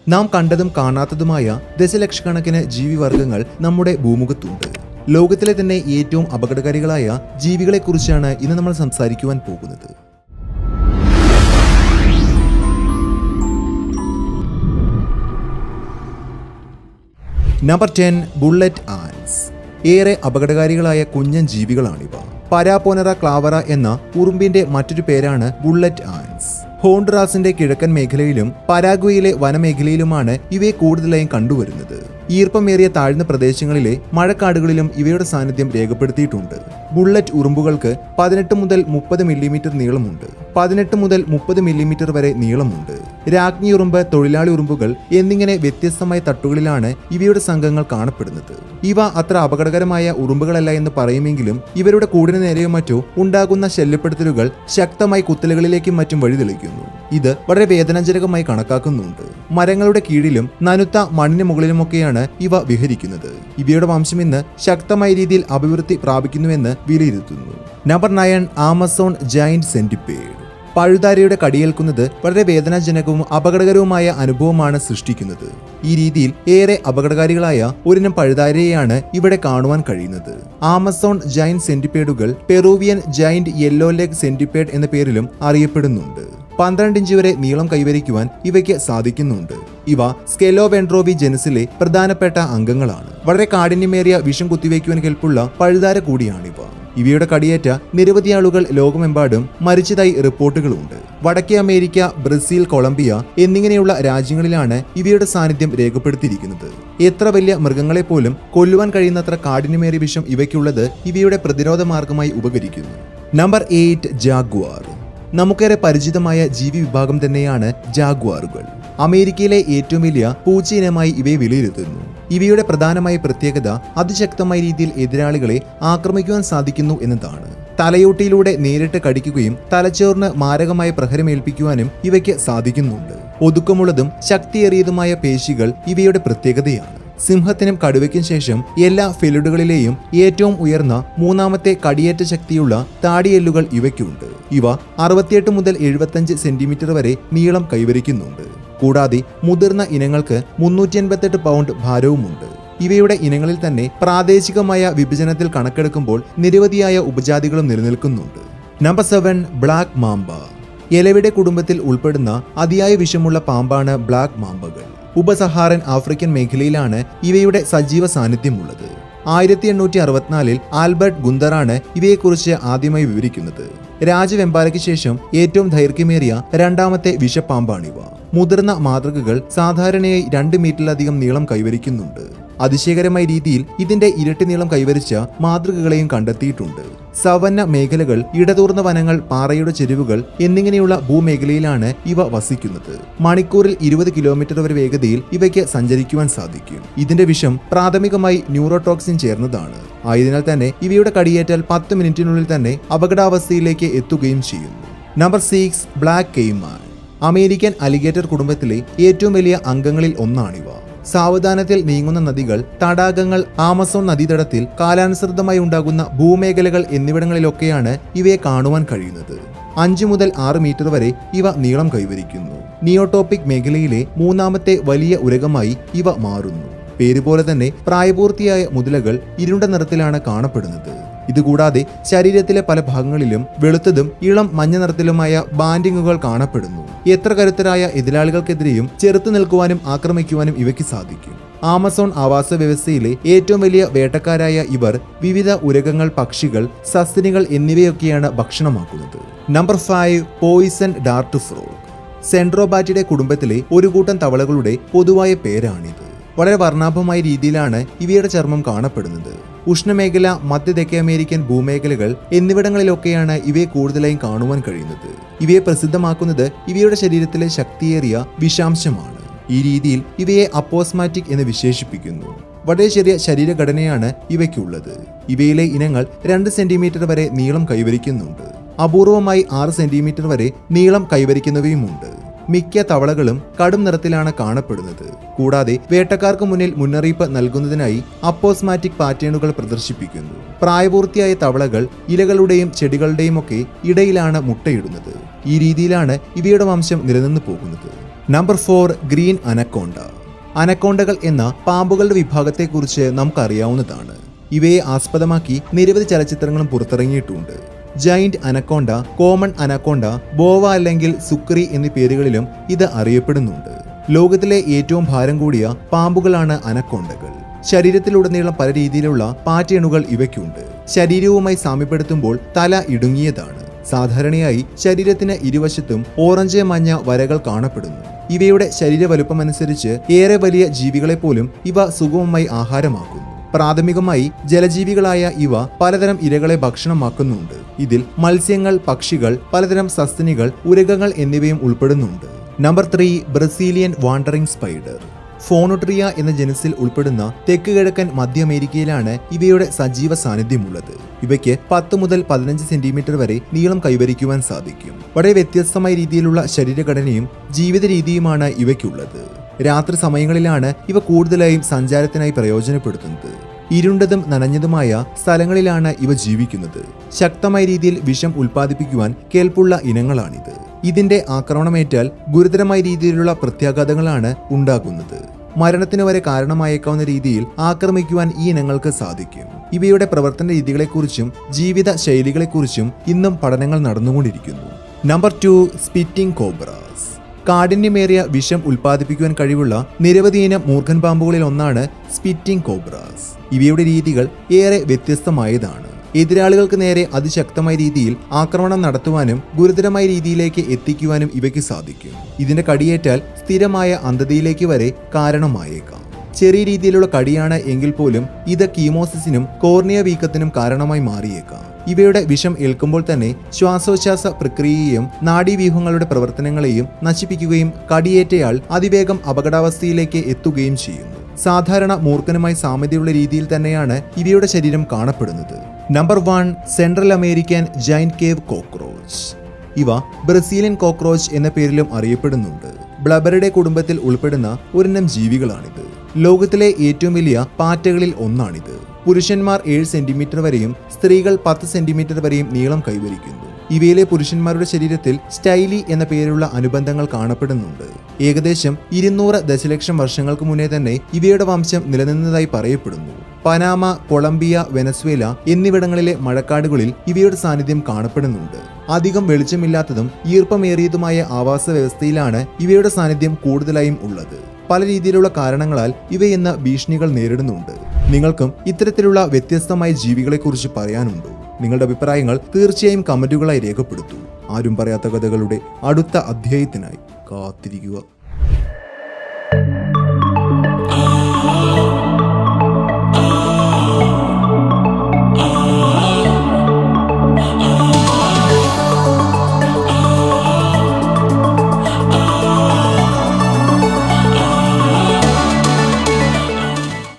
നാം കണ്ടതും കാണാത്തതുമായ ദശലക്ഷക്കണക്കിന് ജീവിവർഗങ്ങൾ നമ്മുടെ ഭൂമുഖത്തുണ്ട് ലോകത്തിലെ തന്നെ ഏറ്റവും അപകടകാരികളായ ജീവികളെക്കുറിച്ചാണ് ഇന്ന് നമ്മൾ സംസാരിക്കുവാൻ പോകുന്നത് നമ്പർ ടെൻ ബുള്ളറ്റ് ആൻസ് ഏറെ അപകടകാരികളായ കുഞ്ഞൻ ജീവികളാണിവ പരാപോനറ ക്ലാവറ എന്ന ഉറുമ്പിന്റെ മറ്റൊരു പേരാണ് ബുള്ളറ്റ് ആൻസ് ഹോൺഡ്രാസിന്റെ കിഴക്കൻ മേഖലയിലും പരാഗ്വയിലെ വനമേഖലയിലുമാണ് ഇവയെ കൂടുതലായും കണ്ടുവരുന്നത് ഈർപ്പമേറിയ താഴ്ന്ന പ്രദേശങ്ങളിലെ മഴക്കാടുകളിലും ഇവയുടെ സാന്നിധ്യം രേഖപ്പെടുത്തിയിട്ടുണ്ട് ബുള്ളറ്റ് ഉറുമ്പുകൾക്ക് പതിനെട്ട് മുതൽ മുപ്പത് മില്ലിമീറ്റർ നീളമുണ്ട് പതിനെട്ട് മുതൽ മുപ്പത് മില്ലിമീറ്റർ വരെ നീളമുണ്ട് രാജ്ഞി ഉറുമ്പ് തൊഴിലാളി ഉറുമ്പുകൾ എന്നിങ്ങനെ വ്യത്യസ്തമായ തട്ടുകളിലാണ് ഇവയുടെ സംഘങ്ങൾ കാണപ്പെടുന്നത് ഇവ അത്ര അപകടകരമായ ഉറുമ്പുകളല്ല എന്ന് പറയുമെങ്കിലും ഇവരുടെ കൂടിന് നേരെയോ മറ്റോ ഉണ്ടാകുന്ന ശല്യപ്പെടുത്തലുകൾ ശക്തമായി കുത്തലുകളിലേക്കും മറ്റും വഴിതെളിക്കുന്നു ഇത് വളരെ വേദനാജനകമായി കണക്കാക്കുന്നുണ്ട് മരങ്ങളുടെ കീഴിലും നനുത്ത മണ്ണിന് മുകളിലുമൊക്കെയാണ് ഇവ വിഹരിക്കുന്നത് ഇവയുടെ വംശം ഇന്ന് ശക്തമായ രീതിയിൽ അഭിവൃദ്ധി പ്രാപിക്കുന്നുവെന്ന് വിലയിരുത്തുന്നു number nine Amazon giant centipede പഴുതാരയുടെ കടിയേൽക്കുന്നത് വളരെ വേദനാജനകവും അപകടകരവുമായ അനുഭവമാണ് സൃഷ്ടിക്കുന്നത് ഈ രീതിയിൽ ഏറെ അപകടകാരികളായ ഒരിനം പഴുതാരയെയാണ് ഇവിടെ കാണുവാൻ കഴിയുന്നത് ആമസോൺ ജൈന്റ് സെന്റിപ്പേഡുകൾ Peruvian giant yellow leg centipede എന്ന പേരിലും അറിയപ്പെടുന്നുണ്ട് പന്ത്രണ്ട് ഇഞ്ച് വരെ നീളം കൈവരിക്കുവാൻ ഇവയ്ക്ക് സാധിക്കുന്നുണ്ട് ഇവ സ്കെലോവെൻട്രോവി ജനസിലെ പ്രധാനപ്പെട്ട അംഗങ്ങളാണ് വളരെ കാഠിന്യമേറിയ വിഷം കുത്തിവയ്ക്കുവാൻ കെൽപ്പുള്ള പഴുതാര കൂടിയാണിവ ഇവയുടെ കടിയേറ്റ നിരവധി ആളുകൾ ലോകമെമ്പാടും മരിച്ചതായി റിപ്പോർട്ടുകളുണ്ട് വടക്കേ അമേരിക്ക ബ്രസീൽ കൊളംബിയ എന്നിങ്ങനെയുള്ള രാജ്യങ്ങളിലാണ് ഇവയുടെ സാന്നിധ്യം രേഖപ്പെടുത്തിയിരിക്കുന്നത് എത്ര വലിയ മൃഗങ്ങളെ പോലും കൊല്ലുവാൻ കഴിയുന്നത്ര കാഠിന്യമേറിയ വിഷം ഇവയ്ക്കുള്ളത് ഇവയുടെ പ്രതിരോധ മാർഗമായി ഉപകരിക്കുന്നു നമ്പർ എയ്റ്റ് ജാഗ്വാർ നമുക്കേറെ പരിചിതമായ ജീവി വിഭാഗം തന്നെയാണ് ജാഗ്വാറുകൾ അമേരിക്കയിലെ ഏറ്റവും വലിയ പൂച്ച ഇനമായി ഇവയെ വിലയിരുത്തുന്നു ഇവയുടെ പ്രധാനമായ പ്രത്യേകത അതിശക്തമായ രീതിയിൽ എതിരാളികളെ ആക്രമിക്കുവാൻ സാധിക്കുന്നു എന്നതാണ് തലയോട്ടിയിലൂടെ നേരിട്ട് കടിക്കുകയും തലച്ചോറിന് മാരകമായ പ്രഹരമേൽപ്പിക്കുവാനും ഇവയ്ക്ക് സാധിക്കുന്നുണ്ട് ഒതുക്കമുള്ളതും ശക്തിയേറിയതുമായ പേശികൾ ഇവയുടെ പ്രത്യേകതയാണ് സിംഹത്തിനും കടുവയ്ക്കും ശേഷം എല്ലാ ഫെലുഡുകളിലെയും ഏറ്റവും ഉയർന്ന മൂന്നാമത്തെ കടിയേറ്റ ശക്തിയുള്ള താടിയെല്ലുകൾ ഇവയ്ക്കുണ്ട് ഇവ അറുപത്തിയെട്ട് മുതൽ എഴുപത്തഞ്ച് സെന്റിമീറ്റർ വരെ നീളം കൈവരിക്കുന്നുണ്ട് കൂടാതെ മുതിർന്ന ഇനങ്ങൾക്ക് മുന്നൂറ്റി എൺപത്തെട്ട് പൗണ്ട് ഭാരവുമുണ്ട് ഇവയുടെ ഇനങ്ങളിൽ തന്നെ പ്രാദേശികമായ വിഭജനത്തിൽ കണക്കെടുക്കുമ്പോൾ നിരവധിയായ ഉപജാതികളും നിലനിൽക്കുന്നുണ്ട് നമ്പർ സെവൻ ബ്ലാക്ക് മാമ്പ എലവിടെ കുടുംബത്തിൽ ഉൾപ്പെടുന്ന അതിയായ വിഷമുള്ള പാമ്പാണ് ബ്ലാക്ക് മാമ്പകൾ ഉപസഹാറൻ ആഫ്രിക്കൻ മേഖലയിലാണ് ഇവയുടെ സജീവ സാന്നിധ്യമുള്ളത് ആയിരത്തി എണ്ണൂറ്റി അറുപത്തിനാലിൽ ആൽബർട്ട് ഗുന്തറാണ് ഇവയെക്കുറിച്ച് ആദ്യമായി വിവരിക്കുന്നത് രാജവെമ്പാലയ്ക്ക് ശേഷം ഏറ്റവും ദൈർഘ്യമേറിയ രണ്ടാമത്തെ വിഷപ്പാമ്പാണിവ മുതിർന്ന മാതൃകകൾ സാധാരണയായി രണ്ട് മീറ്ററിലധികം നീളം കൈവരിക്കുന്നുണ്ട് അതിശയകരമായ രീതിയിൽ ഇതിന്റെ ഇരട്ടി നീളം കൈവരിച്ച മാതൃകകളെയും കണ്ടെത്തിയിട്ടുണ്ട് സവന്ന മേഖലകൾ ഇടതൂർന്ന വനങ്ങൾ പാറയുടെ ചെരുവുകൾ എന്നിങ്ങനെയുള്ള ഭൂമേഖലയിലാണ് ഇവ വസിക്കുന്നത് മണിക്കൂറിൽ ഇരുപത് കിലോമീറ്റർ വരെ വേഗതയിൽ ഇവയ്ക്ക് സഞ്ചരിക്കുവാൻ സാധിക്കും ഇതിന്റെ വിഷം പ്രാഥമികമായി ന്യൂറോടോക്സിൻ ചേർന്നതാണ് ആയതിനാൽ തന്നെ ഇവയുടെ കടിയേറ്റാൽ പത്ത് മിനിറ്റിനുള്ളിൽ തന്നെ അപകടാവസ്ഥയിലേക്ക് എത്തുകയും ചെയ്യുന്നു number six black caiman American alligator കുടുംബത്തിലെ ഏറ്റവും വലിയ അംഗങ്ങളിൽ ഒന്നാണിവ സാവധാനത്തിൽ നീങ്ങുന്ന നദികൾ തടാകങ്ങൾ ആമസോൺ നദീതടത്തിൽ കാലാനുസൃതമായി ഉണ്ടാകുന്ന ഭൂമേഖലകൾ എന്നിവിടങ്ങളിലൊക്കെയാണ് ഇവയെ കാണുവാൻ കഴിയുന്നത് അഞ്ചു മുതൽ ആറ് മീറ്റർ വരെ ഇവ നീളം കൈവരിക്കുന്നു നിയോട്ടോപ്പിക് മേഖലയിലെ മൂന്നാമത്തെ വലിയ ഉരകമായി ഇവ മാറുന്നു പേരുപോലെ തന്നെ പ്രായപൂർത്തിയായ മുതലകൾ ഇരുണ്ട നിറത്തിലാണ് കാണപ്പെടുന്നത് ഇതുകൂടാതെ ശരീരത്തിലെ പല ഭാഗങ്ങളിലും വെളുത്തതും ഇളം മഞ്ഞ നിറത്തിലുമായ ബാൻഡിങ്ങുകൾ കാണപ്പെടുന്നു എത്ര കരുത്തരായ എതിരാളികൾക്കെതിരെയും ചെറുത്തു നിൽക്കുവാനും ആക്രമിക്കുവാനും ഇവയ്ക്ക് സാധിക്കും ആമസോൺ ആവാസ വ്യവസ്ഥയിലെ ഏറ്റവും വലിയ വേട്ടക്കാരായ ഇവർ വിവിധ ഉരകങ്ങൾ പക്ഷികൾ സസ്തനികൾ എന്നിവയൊക്കെയാണ് ഭക്ഷണമാക്കുന്നത് number five poison dart frog സെൻട്രോബാറ്റിയുടെ കുടുംബത്തിലെ ഒരു കൂട്ടം തവളകളുടെ പൊതുവായ പേരാണിത് വളരെ വർണ്ണാഭമായ രീതിയിലാണ് ഇവയുടെ ചർമ്മം കാണപ്പെടുന്നത് ഉഷ്ണമേഖല മധ്യ തെക്കേ അമേരിക്കൻ ഭൂമേഖലകൾ എന്നിവിടങ്ങളിലൊക്കെയാണ് ഇവയെ കൂടുതലായും കാണുവാൻ കഴിയുന്നത് ഇവയെ പ്രസിദ്ധമാക്കുന്നത് ഇവയുടെ ശരീരത്തിലെ ശക്തിയേറിയ വിഷാംശമാണ് ഈ രീതിയിൽ ഇവയെ അപ്പോസ്മാറ്റിക് എന്ന് വിശേഷിപ്പിക്കുന്നു വളരെ ചെറിയ ശരീരഘടനയാണ് ഇവയ്ക്കുള്ളത് ഇവയിലെ ഇനങ്ങൾ രണ്ട് സെന്റിമീറ്റർ വരെ നീളം കൈവരിക്കുന്നുണ്ട് അപൂർവമായി ആറ് സെന്റിമീറ്റർ വരെ നീളം കൈവരിക്കുന്നവയുമുണ്ട് മിക്ക തവളകളും കടും നിറത്തിലാണ് കാണപ്പെടുന്നത് കൂടാതെ വേട്ടക്കാർക്ക് മുന്നിൽ മുന്നറിയിപ്പ് നൽകുന്നതിനായി അപ്പോസ്മാറ്റിക് പാറ്റേണുകൾ പ്രദർശിപ്പിക്കുന്നു പ്രായപൂർത്തിയായ തവളകൾ ഇലകളുടെയും ചെടികളുടെയും ഒക്കെ ഇടയിലാണ് മുട്ടയിടുന്നത് ഈ രീതിയിലാണ് ഇവയുടെ വംശം നിലനിന്നു പോകുന്നത് നമ്പർ ഫോർ ഗ്രീൻ അനക്കോണ്ട അനക്കോണ്ടകൾ എന്ന പാമ്പുകളുടെ വിഭാഗത്തെക്കുറിച്ച് നമുക്കറിയാവുന്നതാണ് ഇവയെ ആസ്പദമാക്കി നിരവധി ചലച്ചിത്രങ്ങളും പുറത്തിറങ്ങിയിട്ടുണ്ട് giant anaconda common anaconda boa അല്ലെങ്കിൽ സുക്രി എന്നീ പേരുകളിലും ഇത് അറിയപ്പെടുന്നുണ്ട് ലോകത്തിലെ ഏറ്റവും ഭാരം കൂടിയ പാമ്പുകളാണ് അനക്കോണ്ടകൾ ശരീരത്തിലുടനീളം പല രീതിയിലുള്ള പാറ്റേണുകൾ ഇവയ്ക്കുണ്ട് ശരീരവുമായി സാമ്യപ്പെടുത്തുമ്പോൾ തല ഇടുങ്ങിയതാണ് സാധാരണയായി ശരീരത്തിന് ഇരുവശത്തും ഓറഞ്ച് മഞ്ഞ വരകൾ കാണപ്പെടുന്നു ഇവയുടെ ശരീര വലുപ്പമനുസരിച്ച് ഏറെ വലിയ ജീവികളെ പോലും ഇവ സുഗമമായി ആഹാരമാക്കുന്നു പ്രാഥമികമായി ജലജീവികളായ ഇവ പലതരം ഇരകളെ ഭക്ഷണമാക്കുന്നുണ്ട് ഇതിൽ മത്സ്യങ്ങൾ പക്ഷികൾ പലതരം സസ്തനികൾ ഉരകങ്ങൾ എന്നിവയും ഉൾപ്പെടുന്നുണ്ട് number three Brazilian wandering spider ഫോണോട്രിയ എന്ന ജനസിൽ ഉൾപ്പെടുന്ന തെക്ക് കിഴക്കൻ മധ്യ അമേരിക്കയിലാണ് ഇവയുടെ സജീവ സാന്നിധ്യമുള്ളത് ഇവയ്ക്ക് പത്ത് മുതൽ പതിനഞ്ച് സെന്റിമീറ്റർ വരെ നീളം കൈവരിക്കുവാൻ സാധിക്കും വളരെ വ്യത്യസ്തമായ രീതിയിലുള്ള ശരീരഘടനയും ജീവിത രീതിയുമാണ് ഇവയ്ക്കുള്ളത് രാത്രി സമയങ്ങളിലാണ് ഇവ കൂടുതലായും സഞ്ചാരത്തിനായി പ്രയോജനപ്പെടുത്തുന്നത് ഇരുണ്ടതും നനഞ്ഞതുമായ സ്ഥലങ്ങളിലാണ് ഇവ ജീവിക്കുന്നത് ശക്തമായ രീതിയിൽ വിഷം ഉൽപ്പാദിപ്പിക്കുവാൻ കേൾപ്പുള്ള ഇനങ്ങളാണിത് ഇതിന്റെ ആക്രമണമേറ്റാൽ ഗുരുതരമായ രീതിയിലുള്ള പ്രത്യാഘാതങ്ങളാണ് ഉണ്ടാകുന്നത് മരണത്തിന് വരെ കാരണമായേക്കാവുന്ന രീതിയിൽ ആക്രമിക്കുവാൻ ഈ ഇനങ്ങൾക്ക് സാധിക്കും ഇവയുടെ പ്രവർത്തന രീതികളെക്കുറിച്ചും ജീവിത ശൈലികളെക്കുറിച്ചും ഇന്നും പഠനങ്ങൾ നടന്നുകൊണ്ടിരിക്കുന്നു നമ്പർ ടു സ്പിറ്റിംഗ് കോബ്രാസ് കാഠിന്യമേറിയ വിഷം ഉൽപ്പാദിപ്പിക്കുവാൻ കഴിവുള്ള നിരവധി ഇനം മൂർഖൻ പാമ്പുകളിൽ ഒന്നാണ് സ്പിറ്റിംഗ് കോബ്രാസ് ഇവയുടെ രീതികൾ ഏറെ വ്യത്യസ്തമായതാണ് എതിരാളികൾക്ക് നേരെ അതിശക്തമായ രീതിയിൽ ആക്രമണം നടത്തുവാനും ഗുരുതരമായ രീതിയിലേക്ക് എത്തിക്കുവാനും ഇവയ്ക്ക് സാധിക്കും ഇതിന്റെ കടിയേറ്റാൽ സ്ഥിരമായ അന്ധതയിലേക്ക് വരെ കാരണമായേക്കാം ചെറിയ രീതിയിലുള്ള കടിയാണ് എങ്കിൽ പോലും ഇത് കീമോസിസിനും കോർണിയ വീക്കത്തിനും കാരണമായി മാറിയേക്കാം ഇവയുടെ വിഷം ഏൽക്കുമ്പോൾ തന്നെ ശ്വാസോച്ഛ്വാസ പ്രക്രിയയെയും നാഡീവ്യൂഹങ്ങളുടെ പ്രവർത്തനങ്ങളെയും നശിപ്പിക്കുകയും കടിയേറ്റയാൾ അതിവേഗം അപകടാവസ്ഥയിലേക്ക് എത്തുകയും ചെയ്യുന്നു സാധാരണ മൂർഖനുമായി സാമ്യതയുള്ള രീതിയിൽ തന്നെയാണ് ഇവയുടെ ശരീരം കാണപ്പെടുന്നത് number one central American giant cave cockroach ഇവ ബ്രസീലിയൻ കോക്രോച്ച് എന്ന പേരിലും അറിയപ്പെടുന്നുണ്ട് ബ്ലബറുടെ കുടുംബത്തിൽ ഉൾപ്പെടുന്ന ഒരിനം ജീവികളാണിത് ലോകത്തിലെ ഏറ്റവും വലിയ പാറ്റകളിൽ ഒന്നാണിത് പുരുഷന്മാർ ഏഴ് സെന്റിമീറ്റർ വരെയും സ്ത്രീകൾ പത്ത് സെന്റിമീറ്റർ വരെയും നീളം കൈവരിക്കുന്നു ഇവയിലെ പുരുഷന്മാരുടെ ശരീരത്തിൽ സ്റ്റൈലി എന്ന പേരുള്ള അനുബന്ധങ്ങൾ കാണപ്പെടുന്നുണ്ട് ഏകദേശം ഇരുന്നൂറ് ദശലക്ഷം വർഷങ്ങൾക്ക് മുന്നേ തന്നെ ഇവയുടെ വംശം നിലനിന്നതായി പറയപ്പെടുന്നു പനാമ കൊളംബിയ വെനസ്വേല എന്നിവിടങ്ങളിലെ മഴക്കാടുകളിൽ ഇവയുടെ സാന്നിധ്യം കാണപ്പെടുന്നുണ്ട് അധികം വെളിച്ചമില്ലാത്തതും ഈർപ്പമേറിയതുമായ ആവാസ വ്യവസ്ഥയിലാണ് ഇവയുടെ സാന്നിധ്യം കൂടുതലായും ഉള്ളത് പല രീതിയിലുള്ള കാരണങ്ങളാൽ ഇവ ഇന്ന് ഭീഷണികൾ നേരിടുന്നുണ്ട് നിങ്ങൾക്കും ഇത്തരത്തിലുള്ള വ്യത്യസ്തമായ ജീവികളെക്കുറിച്ച് പറയാനുണ്ടോ നിങ്ങളുടെ അഭിപ്രായങ്ങൾ തീർച്ചയായും കമന്റുകളായി രേഖപ്പെടുത്തൂ ആരും പറയാത്ത കഥകളുടെ അടുത്ത അധ്യായത്തിനായി കാത്തിരിക്കുക